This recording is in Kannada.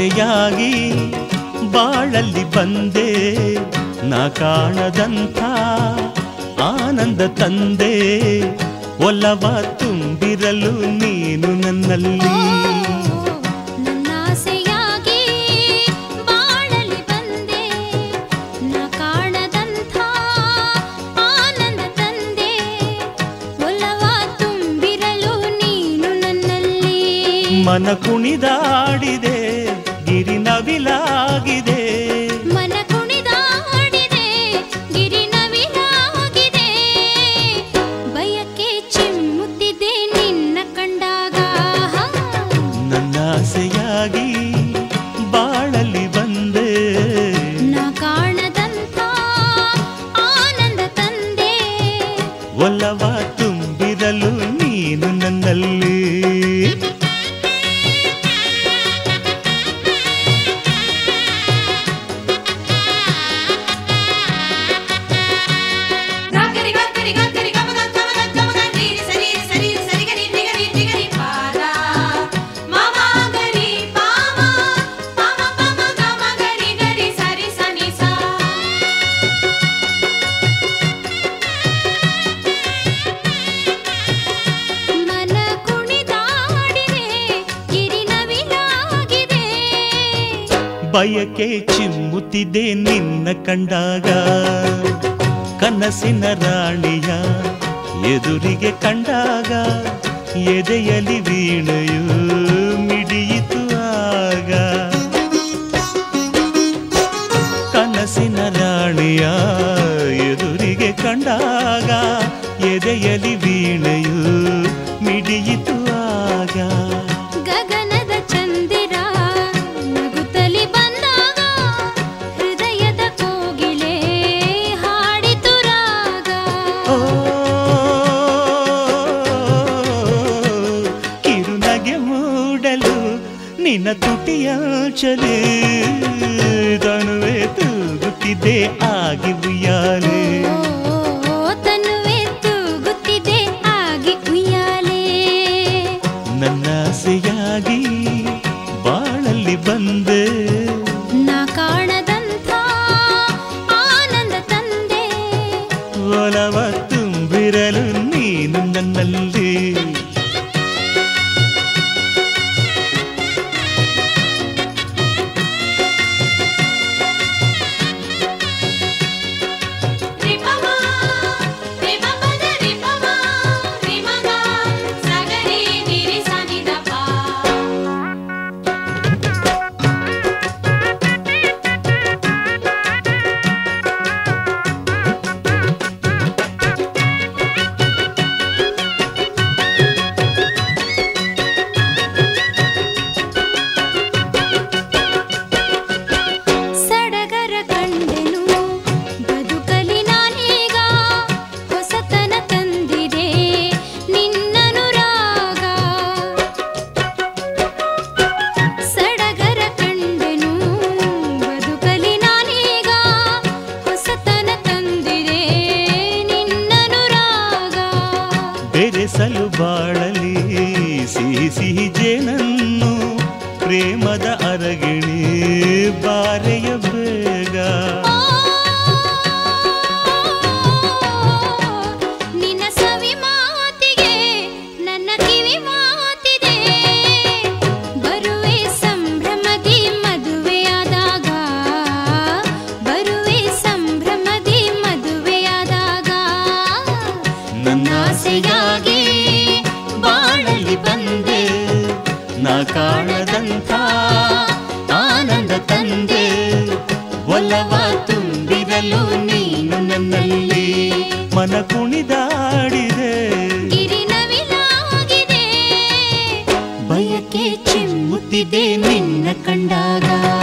ಆಸೆಯಾಗಿ ಬಾಳಲ್ಲಿ ಬಂದೆ ನಾ ಕಾಣದಂಥ ಆನಂದ ತಂದೆ ಒಲವ ತುಂಬಿರಲು ನೀನು ನನ್ನಲ್ಲಿ ನನ್ನಾಸೆಯಾಗಿ ಬಾಳಲಿ ಬಂದೆ ನಾ ಕಾಣದಂಥ ಆನಂದ ತಂದೆ ಒಲವ ತುಂಬಿರಲು ನೀನು ನನ್ನಲ್ಲಿ ಮನ ಕುಣಿದಾಡಿದೆ ಗಿರಿ ನವಿಲಾಗಿದೆ ಮನ ಕುಣಿದಾಡಿದೆ ಗಿರಿ ನವಿಲಾಗಿದೆ ಬಯಕೆ ಚಿಮ್ಮುತ್ತಿದೆ ನಿನ್ನ ಕಂಡಾಗ ನನ್ನ ಆಸೆಯಾಗಿ ಬಾಳಲ್ಲಿ ಬಂದೆ ನಾ ಕಾಣದಂಥ ಆನಂದ ತಂದೆ ಒಲವ ತುಂಬಿರಲು ನೀನು ನನ್ನಲ್ಲಿ ರಾಗರಿ ಗರಿ ಗರಿ ಗಮಗ ಗಮಗ ಗಮಗ ನೀರಿ ಸರಿ ಸರಿ ಸರಿ ಗರಿ ನಿಗರಿ ನಿಗರಿ ಪಾದ ಮಾಮ ಗರಿ ಪಾಮ ಪಾಮ ಪಾಮ ಗಮ ಗರಿ ಗರಿ ಸರಿ ಸನಿ ಸಾ ಮನ ಕುಣಿದಾಡಿದೆ ಗಿರಿ ನವಿಲಾಗಿದೆ ಬಯಕೆ ಚಿಮ್ಮುತ್ತಿದೆ ನಿನ್ನ ಕಂಡಾಗ ಕನಸಿನ ರಾಣಿಯ ಎದುರಿಗೆ ಕಂಡಾಗ ಎದೆಯಲಿ ವೀಣೆಯು ಮಿಡಿಯಿತು ಆಗ ಕನಸಿನ ರಾಣಿಯ ಎದುರಿಗೆ ಕಂಡಾಗ ಎದೆಯಲಿ ವೀಣೆಯು ಮಿಡಿಯಿತು ಆಗ ಗಗನದ ಚಂದಿರ ನಗುತ್ತಲಿ ಬಂದಾಗ ಹೃದಯದ ಕೋಗಿಲೆ ಹಾಡಿತು ರಾಗ ಓ ಕಿರುನಗೆ ಮೂಡಲು ನಿನ್ನ ತುಟಿಯಾಚಲೆ ತನುವೆ ತೂಗುತ್ತಿದೆ ಆಗಿ ಉಯ್ಯಾಲೆ ಓ ತನುವೆ ತೂಗುತ್ತಿದೆ ಆಗಿ ಉಯ್ಯಾಲೆ ನನ್ನ ಆಸೆಯಾಗಿ ಬಾಳಲ್ಲಿ ಬಂದೆ ನಾ ಕಾಣದಂಥ ಆನಂದ ತಂದೆ ಒಲವ ತುಂಬಿರಲು ನೀನು ನನ್ನಲ್ಲಿ ರಿಪಮ ರಿಪಮ ರಿಪಮ ರಿಮಗ ಸಗರಿ ನಿರಿ ಸನಿ ದಪ ಸಡಗರ ಕಂಡೆನು ಬದುಕಲಿ ನಾನೀಗ ಹೊಸತನ ತಂದಿದೆ ನಿನ್ನನುರಾಗ ಸಡಗರ ಕಂಡೆನು ಬದುಕಲಿ ನಾನೀಗ ಹೊಸತನ ತಂದಿದೆ ನಿನ್ನನುರಾಗ ಬೆರೆಸಲು ಬಾಳಲಿ ಸಿಹಿ ಸಿಹಿ ಜೇನನ್ನು ಪ್ರೇಮದ ಅರಗಿಣಿ ಬಾರೆಯ ಬೇಗ ನಿನ್ನ ಸವಿ ಮಾತಿಗೆ ನನ್ನ ಕಿವಿ ಮಾತಿದೆ ಬರುವೆ ಸಂಭ್ರಮದಿ ಮದುವೆಯಾದಾಗ ಬರುವೆ ಸಂಭ್ರಮದಿ ಮದುವೆಯಾದಾಗ ನನ್ನ ಆಸೆಯಾಗಿ ಬಾಳಲ್ಲಿ ಬಂದೆ ನಾ ಕಾಣದಂಥ ಆನಂದ ತಂದೆ ಒಲವ ತುಂಬಿರಲು ನೀನು ನನ್ನಲ್ಲಿ ಮನ ಕುಣಿದಾಡಿದೆ ಗಿರಿ ನವಿಲಾಗಿದೆ ಬಯಕೆ ಚಿಮ್ಮುತ್ತಿದೆ ನಿನ್ನ ಕಂಡಾಗ